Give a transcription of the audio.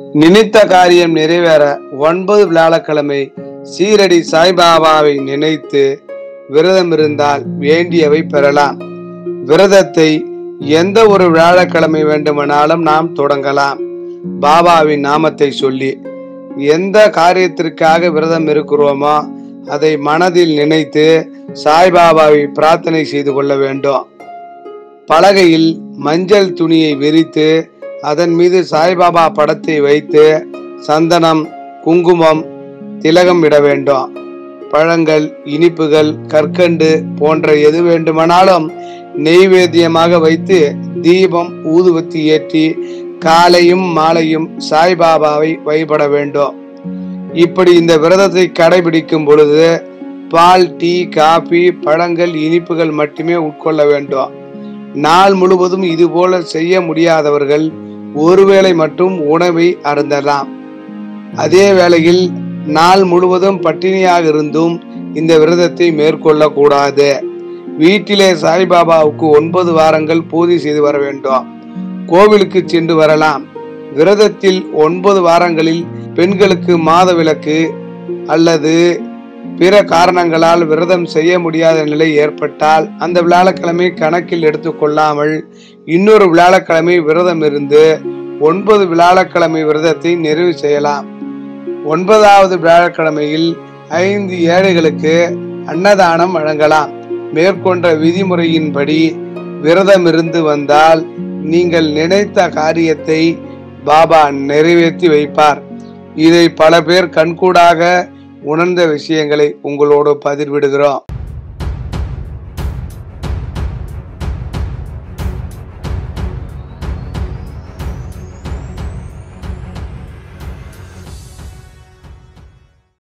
நினைத்த காரியம் நிறைவேற ஒன்பது வியாழக்கிழமை சீரடி சாய்பாபாவை நினைத்து விரதம் இருந்தால் வேண்டியவை பெறலாம் விரதத்தை எந்த ஒரு வியாழக்கிழமை வேண்டுமானாலும் நாம் தொடங்கலாம் பாபாவின் நாமத்தை சொல்லி எந்த காரியத்திற்காக விரதம் இருக்கிறோமோ அதை மனதில் நினைத்து சாய்பாபாவை பிரார்த்தனை செய்து கொள்ள வேண்டும் பலகையில் மஞ்சள் துணியை விரித்து அதன் மீது சாய்பாபா படத்தை வைத்து சந்தனம் குங்குமம் திலகம் இட வேண்டும் பழங்கள் இனிப்புகள் கற்கண்டு போன்ற எது வேண்டுமானாலும் நெய்வேத்தியமாக வைத்து தீபம் ஊதுவத்தி ஏற்றி காலையும் மாலையும் சாய்பாபாவை வழிபட வேண்டும் இப்படி இந்த விரதத்தை கடைபிடிக்கும் பொழுது பால் டீ காபி பழங்கள் இனிப்புகள் மட்டுமே உட்கொள்ள வேண்டும் நாள் முழுவதும் இதுபோல செய்ய முடியாதவர்கள் ஒருவேளை மட்டும் உணவை அருந்தலாம் அதே வேளையில் நாள் முழுவதும் பட்டினியாக இருந்தும் இந்த விரதத்தை மேற்கொள்ள கூடாது வீட்டிலே சாய்பாபாவுக்கு ஒன்பது வாரங்கள் பூஜை செய்து வர வேண்டும் கோவிலுக்கு சென்று வரலாம் விரதத்தில் ஒன்பது வாரங்களில் பெண்களுக்கு மாதவிலக்கு அல்லது பிற காரணங்களால் விரதம் செய்ய முடியாத நிலை ஏற்பட்டால் அந்த வியாழக்கிழமை கணக்கில் எடுத்துக்கொள்ளாமல் இன்னொரு வியாழக்கிழமை விரதம் இருந்து ஒன்பது வியாழக்கிழமை விரதத்தை நிறைவு செய்யலாம் ஒன்பதாவது வியாழக்கிழமையில் ஐந்து ஏழைகளுக்கு அன்னதானம் வழங்கலாம் மேற்கொண்ட விதிமுறையின்படி விரதம் இருந்து வந்தால் நீங்கள் நினைத்த காரியத்தை பாபா நிறைவேற்றி வைப்பார் இதை பல பேர் கண்கூடாக உணர்ந்த விஷயங்களை உங்களோடு பகிர்விடுகிறோம்